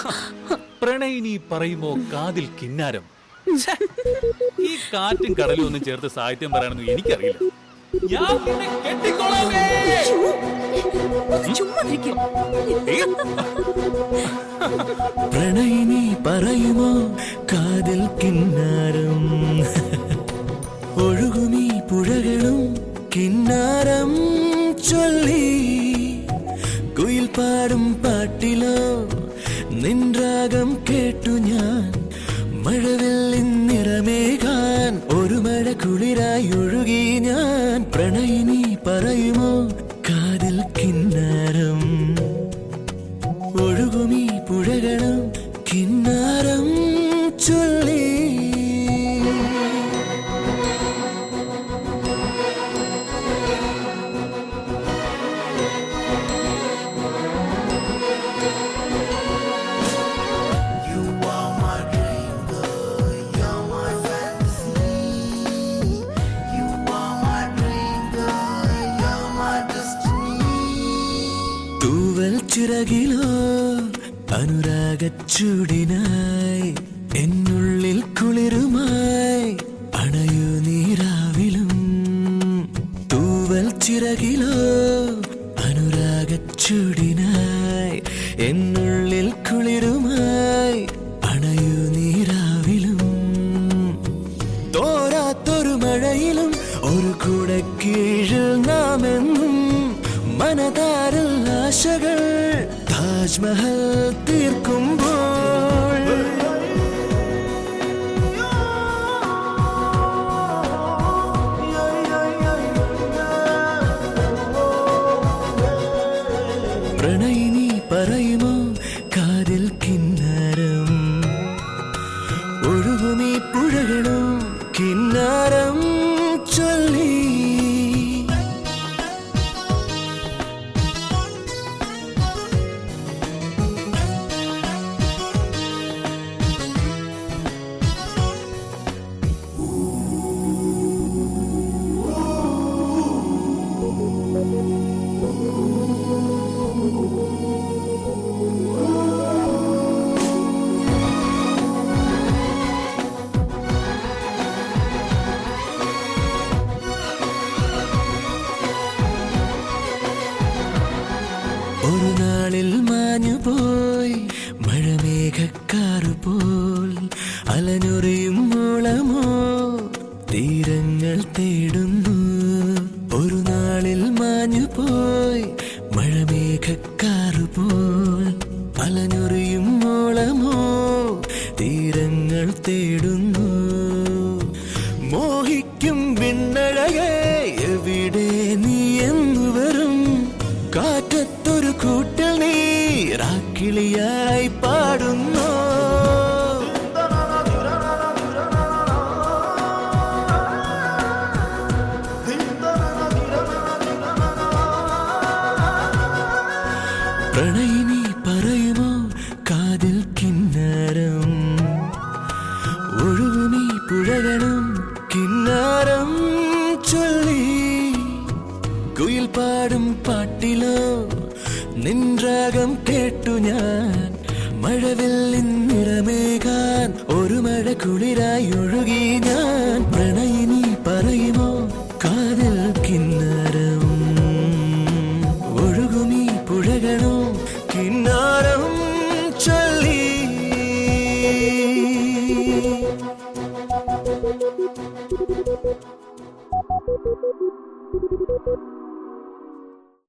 പ്രണയിനി പറയുമോ കാതിൽ കിന്നാരം ഛെ, ഈ കാറ്റും കടലും ഒന്നും ചേർത്ത് സാഹിത്യം പറയാനൊന്നും എനിക്കറിയില്ല ഞാൻ നിന്നെ കെട്ടിക്കോളാമേ. ചുമ്മാ നിൽക്കും പ്രണയിനി പറയുമോ കാതിൽ കിന്നാരം ഒഴുകുമീ പുഴകളും കിന്നാരം ചൊല്ലി കുയിൽ പാടും പാട്ടിലോ നിൻരാഗം കേട്ടു ഞാൻ മഴവില്ലിൻ നിറമേകാൻ ഒരു മഴ കുളിരായി ഒഴുകി ഞാൻ പ്രണയിനി പറയുമോ കാതിൽ കിന്നാരം ഒഴുകുമീ പുഴകളും കിന്നാരം ചൊല്ലി തൂവൽ ചിറകിലോ അനുരാഗച്ചൂടിനായി എന്നുള്ളിൽ കുളിരുമായി അണയു നീരാവിലും തൂവൽ ചിറകിലോ അനുരാഗച്ചൂടിനായി എന്നുള്ളിൽ കുളിരുമായി അണയു നീരാവിലും തോരാത്തൊരു മഴയിലും ഒരു കുടക്കീഴിൽ നാമെന്നും മനതാരിൽ ആശകൾ താജ്മഹൽ തീർക്കുമ്പോൾ പ്രണയിനി പറയുമോ കാതിൽ കിന്നാരം ഒഴുകുമീ പുഴകളും കിന്നാരം ചൊല്ലി ഒരു നാളിൽ മാഞ്ഞു പോയി മഴമേഘക്കാറു പോൽ അലനുറിയും മൂളമോ തീരങ്ങൾ തേടുന്നു ഒരു നാളിൽ മാഞ്ഞു പോയി മഴമേഘക്കാറു പോൽ അലനുറിയും മൂളമോ തീരങ്ങൾ തേടുന്നു മോഹിക്കും വിണ്ണഴകേ എവിടെ നീ എന്നു വരും കാറ്റത്തൊരു കൂട്ടിൽ നീ റാക്കിളിയായി പാടുന്നു പ്രണയിനി പറയുമോ കാതിൽ കിന്നാരം ഒഴുകുമീ പുഴകളും കിന്നാരം ചൊല്ലി കുയിൽ പാടും പാട്ടിലോ നിൻരാഗം കേട്ടു ഞാൻ മഴവില്ലിൻ നിറമേകാൻ ഒരു മഴ കുളിരായി ഒഴുകി ഞാൻ പ്രണയിനി പറയുമോ കാതിൽ കിന്നാരം ഒഴുകുമീ പുഴകളും കിന്നാരം ചൊല്ലി Thank you.